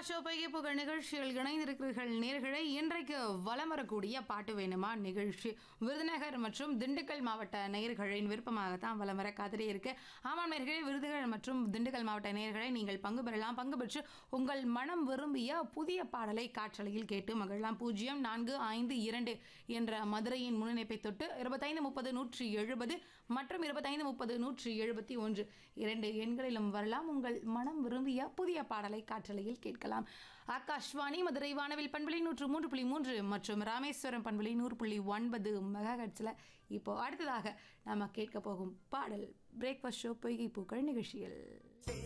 breakfast show பைகை புகழ் நிகழ்ச்சியில் இணைந்திருக்கிறீர்கள் நேர்களை இன்றைக்கு வலம் வரக்கூடிய பாட்டு வேணுமா நிகழ்ச்சி விருதுநகர் மற்றும் திண்டுக்கல் மாவட்ட நேயர்களின் விருப்பமாகத்தான் வலம் வர காத்திரே இருக்கு ஆமாம் நேர்களே விருதுகள் மற்றும் திண்டுக்கல் மாவட்ட நேயர்களை நீங்கள் பங்கு பெறலாம் பங்கு பெற்று உங்கள் மனம் விரும்பிய புதிய பாடலை காற்றலையில் கேட்டு மகிழலாம் பூஜ்ஜியம் நான்கு ஐந்து இரண்டு என்ற மதுரையின் முன்னிணைப்பை தொட்டு இருபத்தைந்து முப்பது நூற்றி எழுபது மற்றும் இருபத்தைந்து முப்பது நூற்றி எழுபத்தி ஒன்று இரண்டு எண்களிலும் வரலாம் உங்கள் மனம் விரும்பிய புதிய பாடலை காற்றலையில் கேட்கலாம் ஆகாஷ்வாணி மதுரை வானவில் பண்பலி நூற்று மூன்று புள்ளி மூன்று மற்றும் ராமேஸ்வரம் பண்பலி நூறு புள்ளி ஒன்பது மெகாஹெட்ஸில் இப்போ அடுத்ததாக நாம கேட்க போகும் பாடல் பிரேக்ஃபாஸ்ட் ஷோ பொய்கை பூக்கள் நிகழ்ச்சியில்